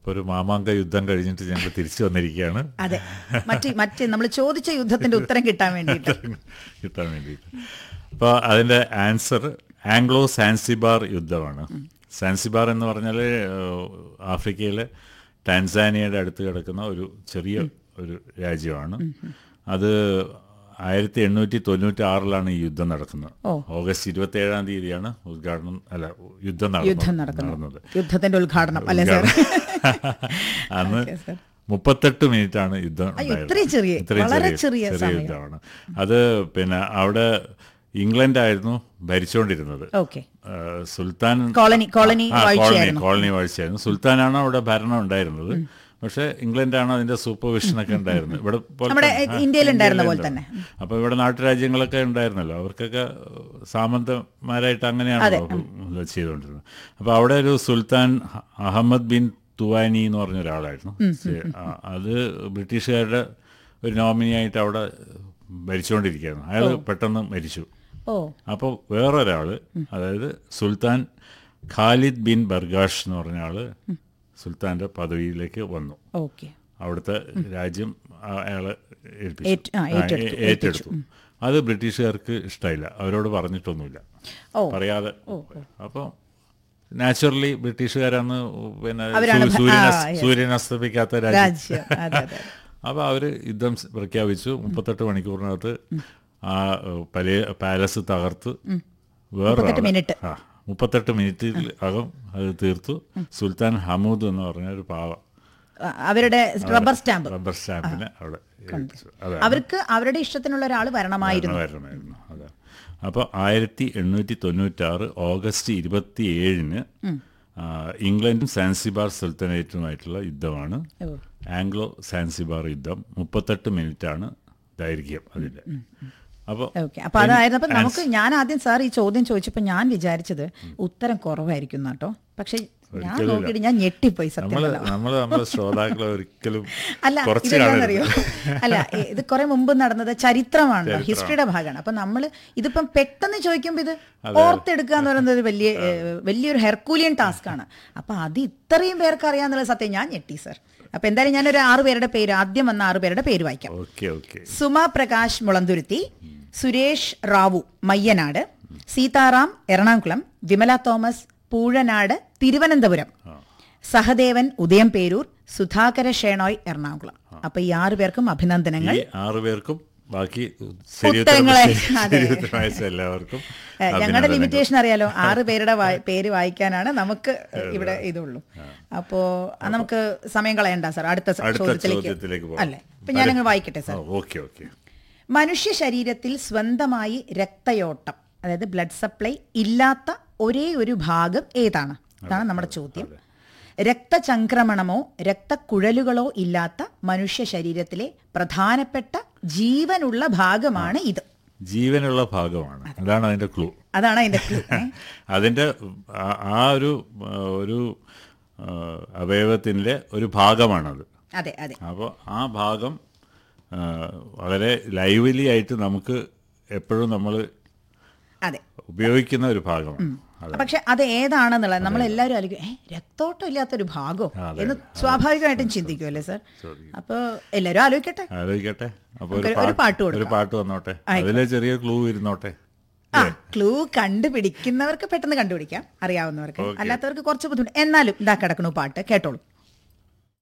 അപ്പോൾ ഒരു മാമാങ്ക യുദ്ധം കഴിഞ്ഞിട്ട് ഞങ്ങൾ തിരിച്ചു വന്നിരിക്കുകയാണ് അതെ മറ്റ് മറ്റ് നമ്മൾ ചോദിച്ച യുദ്ധത്തിന്റെ ഉത്തരം കിട്ടാൻ വേണ്ടിയിട്ട് കിട്ടാൻ വേണ്ടിയിട്ട് അപ്പോൾ അതിൻ്റെ ആൻസർ ആംഗ്ലോ സാൻസിബാർ യുദ്ധമാണ് സാൻസിബാർ എന്ന് പറഞ്ഞാൽ ആഫ്രിക്കയിലെ ടാൻസാനിയയുടെ അടുത്ത് കിടക്കുന്ന ഒരു ചെറിയ ഒരു രാജ്യമാണ് അത് ആയിരത്തി എണ്ണൂറ്റി തൊണ്ണൂറ്റി ആറിലാണ് ഈ യുദ്ധം നടക്കുന്നത് ഓഗസ്റ്റ് ഇരുപത്തി ഏഴാം തീയതിയാണ് ഉദ്ഘാടനം അല്ല യുദ്ധം യുദ്ധം നടന്നത് നടക്കുന്നു നടന്നത് യുദ്ധത്തിന്റെ ഉദ്ഘാടനം അല്ലേ സാർ അന്ന് Okay, sir. മുപ്പത്തെട്ട് മിനിറ്റ് ആണ് യുദ്ധം അയ്യോ, ഉണ്ടായിരുന്നത്. ഇത്രയും ചെറിയ, ഇത്രയും വളരെ ചെറിയ സമയം. യുദ്ധമാണ് അത് പിന്നെ അവിടെ ഇംഗ്ലണ്ട് ആയിരുന്നു ഭരിച്ചുകൊണ്ടിരുന്നത് ഓക്കെ ആ, സുൽത്താൻ കോളനി- കോളനി ആ, വാഴ്ചയായിരുന്നു. കോളനി വാഴ്ചയായിരുന്നു സുൽത്താനാണ് അവിടെ ഭരണം ഉണ്ടായിരുന്നത് പക്ഷെ ഇംഗ്ലണ്ടാണ് അതിന്റെ സൂപ്പർവിഷൻ ഒക്കെ ഉണ്ടായിരുന്നത് ഇവിടെ പോലെ നമ്മുടെ തന്നെ- ആ, ഇന്ത്യയിൽ ഉണ്ടായിരുന്ന പോലെ ഇന്ത്യയിലുണ്ടായിരുന്നു. അപ്പൊ ഇവിടെ നാട്ടുരാജ്യങ്ങളൊക്കെ ഉണ്ടായിരുന്നല്ലോ അവർക്കൊക്കെ സാമന്തമാരായിട്ട് അങ്ങനെയാണ് ചെയ്തുകൊണ്ടിരുന്നത് അപ്പൊ അവിടെ ഒരു സുൽത്താൻ ഹ- അഹമ്മദ് ബിൻ തുവാനി എന്ന് പറഞ്ഞ ഒരാളായിരുന്നു ആ, അത് ബ്രിട്ടീഷുകാരുടെ ഒരു നോമിനിയായിട്ട് അവിടെ ഭരിച്ചുകൊണ്ടിരിക്കുകയായിരുന്നു അയാൾ പെട്ടെന്ന് മരിച്ചു ഓ അപ്പോൾ വേറൊരാൾ അതായത് സുൽത്താൻ ഖാലിദ് ബിൻ ബർഗാഷ് എന്ന് പറഞ്ഞ ആള് സുൽത്താന്റെ പദവിയിലേക്ക് വന്നു ഓക്കെ അവിടുത്തെ രാജ്യം ആ- അയാളെ ഏൽപ്പിച്ചു. ഏറ്റ്- ആ, ആ, ഏറ്റെടുത്തു, ഏ- ഏറ്റെടുത്തു അത് ബ്രിട്ടീഷുകാർക്ക് ഇഷ്ടമായില്ല അവരോട് പറഞ്ഞിട്ടൊന്നുമില്ല ഓ. പറയാതെ അപ്പോൾ നാച്ചുറലി ബ്രിട്ടീഷുകാരന്ന് പിന്നെ അവരാണ് സൂ- ഭ- സൂര്യൻ ആ, അസ്- yes. സൂര്യൻ അസ്തമിക്കാത്ത രാജ്യം രാജ്യം അതെ അതെ അപ്പോൾ അവർ യുദ്ധം സ് പ്രഖ്യാപിച്ചു മുപ്പത്തെട്ട് മണിക്കൂറിനകത്ത് ആ ഏഹ്, പലേ പാലസ് തകർത്ത് മുപ്പത്തെട്ട് മിനിറ്റ്. ആ മുപ്പത്തെട്ട് മിനിറ്റിൽ അകം അത് തീർത്തു സുൽത്താൻ ഹമൂദ് എന്ന് പറഞ്ഞ ഒരു പാവ ആ, അവരുടെ റബ്ബർ സ്റ്റാമ്പ് റബ്ബർ സ്റ്റാമ്പിനെ അവിടെ ഏൽപ്പിച്ചു. അതാണ് അവർക്ക് അവരുടെ ഇഷ്ടത്തിനുള്ള ഒരാൾ വരണമായിരുന്നു വരണമായിരുന്നു അതെ അപ്പോൾ ആയിരത്തി എണ്ണൂറ്റി തൊണ്ണൂറ്റാറ് ഓഗസ്റ്റ് ഇരുപത്തി ഏഴിന് ഇംഗ്ലണ്ടും സാൻസിബാർ സുൽത്താനേറ്റുമായിട്ടുള്ള യുദ്ധമാണ് ഓ. ആംഗ്ലോ സാൻസിബാർ യുദ്ധം മുപ്പത്തെട്ട് മിനിറ്റാണ് ദൈർഘ്യം അതിൻ്റെ അപ്പോൾ ഓക്കെ അപ്പൊ അതായിരുന്നു അപ്പൊ നമുക്ക് ഞാൻ ആദ്യം സാർ ഈ ചോദ്യം ചോദിച്ചപ്പോ ഞാൻ വിചാരിച്ചത് ഉത്തരം കുറവായിരിക്കും കേട്ടോ പക്ഷെ ഞാൻ ഒരിക്കലുമില്ല. നോക്കിയിട്ട് ഞാൻ ഞെട്ടിപ്പോയി സത്യം നമ്മൾ പറഞ്ഞാ. നമ്മൾ നമ്മുടെ ശ്രോതാക്കളെ ഒരിക്കലും അല്ല കുറച്ച് ഇതെന്താണെന്നറിയോ കാണരുത് അല്ല ഇ- ഇത് കുറെ മുമ്പ് നടന്നത് ചരിത്രമാണല്ലോ ഹിസ്റ്ററിയുടെ ഭാഗമാണ് അപ്പൊ നമ്മൾ ഇതിപ്പം പെട്ടെന്ന് ചോദിക്കുമ്പോൾ ഇത് ഓർത്തെടുക്കുക എന്ന് പറയുന്നത് ഒരു വലിയ ഏഹ്, വലിയൊരു ഹെർക്കൂലിയൻ ടാസ്ക് ആണ് അപ്പൊ അത് ഇത്രയും പേർക്ക് അറിയാന്നുള്ള സത്യം ഞാൻ ഞെട്ടി സർ അപ്പൊ എന്തായാലും ഞാനൊരു ആറ് പേരുടെ പേര് ആദ്യം വന്ന ആറ് പേരുടെ പേര് വായിക്കാം okay okay Suma Prakash Mulanthuruthy Suresh Rao Mayyanad Seetharam Ernakulam Vimala Thomas Poozhanad Thiruvananthapuram Sahadevan Udayamperoor Sudhakara ഷേണോയ് Ernakulam അപ്പൊ ഈ ആറു പേർക്കും അഭിനന്ദനങ്ങൾ ഈ ആറു പേർക്കും ബാക്കി ശരി ഉത്തരങ്ങളെ, ഉത്തരം അതെ. ശരി ഉത്തരം അയച്ച എല്ലാവർക്കും ഏ, ഞങ്ങളുടെ അഭിനന്ദനങ്ങൾ. ലിമിറ്റേഷൻ അറിയാലോ ആറ് പേരുടെ വായി- പേര് വായിക്കാനാണ് നമുക്ക് ഇവിടെ ഇതുള്ളൂ അപ്പോ ആ, നമുക്ക് സമയം കളയണ്ട സാർ അടുത്ത സ- അടുത്ത ചോദ്യത്തിലേക്ക് ചോദ്യത്തിലേക്ക് പോകാം. അല്ലേ അപ്പൊ ഞാനങ്ങ് വായിക്കട്ടെ സാർ ഓക്കെ ഓക്കെ മനുഷ്യ ശരീരത്തിൽ സ്വന്തമായി രക്തയോട്ടം അതായത് ബ്ലഡ് സപ്ലൈ ഇല്ലാത്ത ഒരേ ഒരു ഭാഗം ഏതാണ് ഇതാണ് നമ്മുടെ ചോദ്യം രക്തചംക്രമണമോ രക്തക്കുഴലുകളോ ഇല്ലാത്ത മനുഷ്യ ശരീരത്തിലെ പ്രധാനപ്പെട്ട ജീവനുള്ള ഭാഗമാണ് ഇത് ജീവനുള്ള ഭാഗമാണ് അതാണ് അതിന്റെ ക്ലൂ അതാണ് അതിന്റെ clue, ഏ? അതിന്റെ ആ- ആ ഒരു ആ, ഒരു ആ, അവയവത്തിൻ്റെ ഒരു ഭാഗമാണത് അതെ അതെ അപ്പോൾ ആ ഭാഗം ആ, വളരെ ലൈവ്ലി ആയിട്ട് നമുക്ക് എപ്പോഴും നമ്മൾ അതെ ഉപയോഗിക്കുന്ന ഒരു ഭാഗമാണ് അതെ പക്ഷെ അത് ഏതാണെന്നുള്ളത് നമ്മൾ എല്ലാവരും ആലോചിക്കും ഏ രക്തോട്ടം ഇല്ലാത്തൊരു ഭാഗോ അതെ, എന്ന് സ്വാഭാവികമായിട്ടും ചിന്തിക്കുമല്ലേ സാർ അപ്പോൾ എല്ലാവരും ആലോചിക്കട്ടെ ആലോചിക്കട്ടെ അപ്പോൾ നമുക്ക് ഒരു ഒരു പാട്ട് പാട്ട് കൊടുക്കാം. ഒരു പാട്ട് വന്നോട്ടെ അതിലെ ചെറിയ ക്ലൂ ഇരുന്നോട്ടെ ആ ക്ലൂ കണ്ടുപിടിക്കുന്നവർക്ക് പെട്ടെന്ന് കണ്ടുപിടിക്കാം അറിയാവുന്നവർക്ക് അല്ലാത്തവർക്ക് കുറച്ച് ബുദ്ധിമുട്ട് എന്നാലും ഇതാ കിടക്കണു പാട്ട് കേട്ടോളൂ